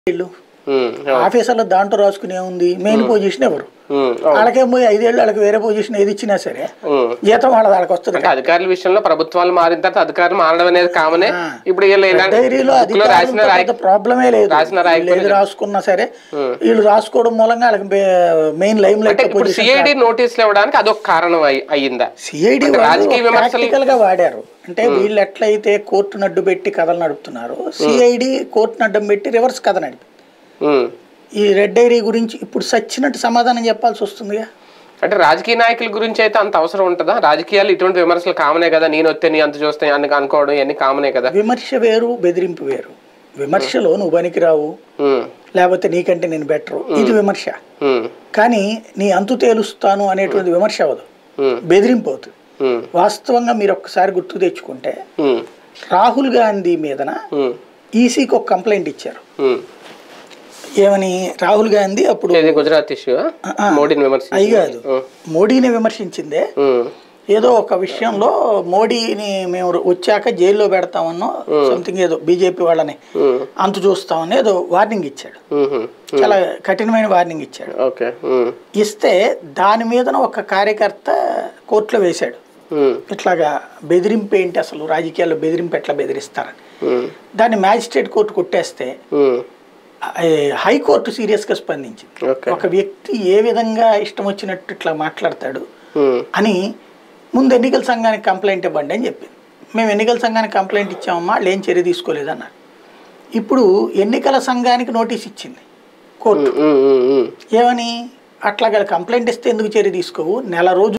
వీళ్ళు ఉమ్, అవును. ఆఫీసర్లు దాంట్లో రాసుకునే ఉంది మెయిన్ పొజిషన్ ఎవరు ఉమ్, అవును. వాళ్ళకేం పోయి ఐదేళ్ళు వాళ్ళకి వేరే పొజిషన్ ఏది ఇచ్చినా సరే ఉమ్. జీతం వాళ్ళ వాళ్ళకి వస్తుంది అంటే అధికారుల విషయంలో ప్రభుత్వాలు మారిన తర్వాత అధికారులు మారడం అనేది కామనే ఆ. ఇప్పుడు వీళ్ళు ఇలాంటి డైరీలో book లో రాసిన అధికారులతో రాయ పెద్ద ప్రాబ్లమే లేదు రాసిన వీళ్ళు రాయకపోయినా ఏది రాసుకున్నా సరే వీళ్ళు రాసుకోవడం మూలంగా వాళ్ళకి మెయిన్ లైమ్ అంటే లైట్ ఇప్పుడు పొజిషన్ సిఐడి నోటీసులు ఇవ్వడానికి అదొక కారణం అయి- అయ్యిందా సిఐడి అంటే రాజకీయ విమర్శలు- ప్రాక్టికల్ గా వాడారు అంటే వీళ్ళు ఎట్లయితే కోర్టు నడ్డు పెట్టి కథలు నడుపుతున్నారో సిఐడి కోర్టు అడ్డం పెట్టి రివర్స్ కథ నడిపి ఉమ్. ఈ రెడ్ డైరీ గురించి ఇప్పుడు సచ్చినట్టు సమాధానం చెప్పాల్సి వస్తుందిగా అంటే రాజకీయ నాయకుల గురించి అయితే అంత అవసరం ఉంటుందా రాజకీయాలు ఇటువంటి విమర్శలు కామనే కదా నేను వస్తే నీ అంత చూస్తే అన్ని అనుకోవడం ఇవన్నీ కామనే కదా విమర్శ వేరు బెదిరింపు వేరు విమర్శలో నువ్వు పనికిరావు ఉమ్, లేకపోతే నీకంటే నేను బెటరు ఇది విమర్శ ఉమ్, కానీ నీ అంతు తేలుస్తాను అనేటువంటి విమర్శ అవ్వదు ఉమ్, బెదిరింపు అవుతుంది ఉమ్, వాస్తవంగా మీరు ఒక్కసారి గుర్తు తెచ్చుకుంటే ఉమ్, రాహుల్ గాంధీ మీదన ఉమ్, ఈసీకి ఒక కంప్లైంట్ ఇచ్చారు ఉమ్. ఏమని రాహుల్ గాంధీ అప్పుడు ఇది గుజరాత్ ఇష్యూ ఆ. మోడీని విమర్శ అయి కాదు మోడీని విమర్శించిందే ఏదో ఒక విషయంలో మోడీని మేము వచ్చాక జైల్లో పెడతామన్నో సంథింగ్ ఏదో బీజేపీ వాళ్ళని అంతు చూస్తామని ఏదో వార్నింగ్ ఇచ్చాడు చాలా కఠినమైన వార్నింగ్ ఇచ్చాడు ఓకే ఉమ్, ఇస్తే దాని మీదన ఒక కార్యకర్త కోర్టులో వేశాడు ఉమ్, ఇట్లాగా బెదిరింపు ఏంటి అసలు రాజకీయాల్లో బెదిరింపు ఎట్లా బెదిరిస్తారని ఉమ్, దాన్ని మ్యాజిస్ట్రేట్ కోర్టు కొట్టేస్తే ఉమ్, ఆ, హైకోర్టు సీరియస్గా స్పందించింది ఓకే ఒక వ్యక్తి ఏ విధంగా ఇష్టం వచ్చినట్టు ఇట్లా మాట్లాడతాడు ఉమ్, అని ముందు ఎన్నికల సంఘానికి కంప్లైంట్ ఇవ్వండి అని చెప్పింది మేము ఎన్నికల సంఘానికి కంప్లైంట్ ఇచ్చామమ్మా వాళ్ళు ఏం చర్య తీసుకోలేదన్నారు ఇప్పుడు ఎన్నికల సంఘానికి నోటీస్ ఇచ్చింది కోర్టు ఉమ్, ఉమ్, ఉమ్, ఉమ్. ఏమని అట్లా కంప్లైంట్ ఇస్తే ఎందుకు చర్య తీసుకోవు నెల రోజులు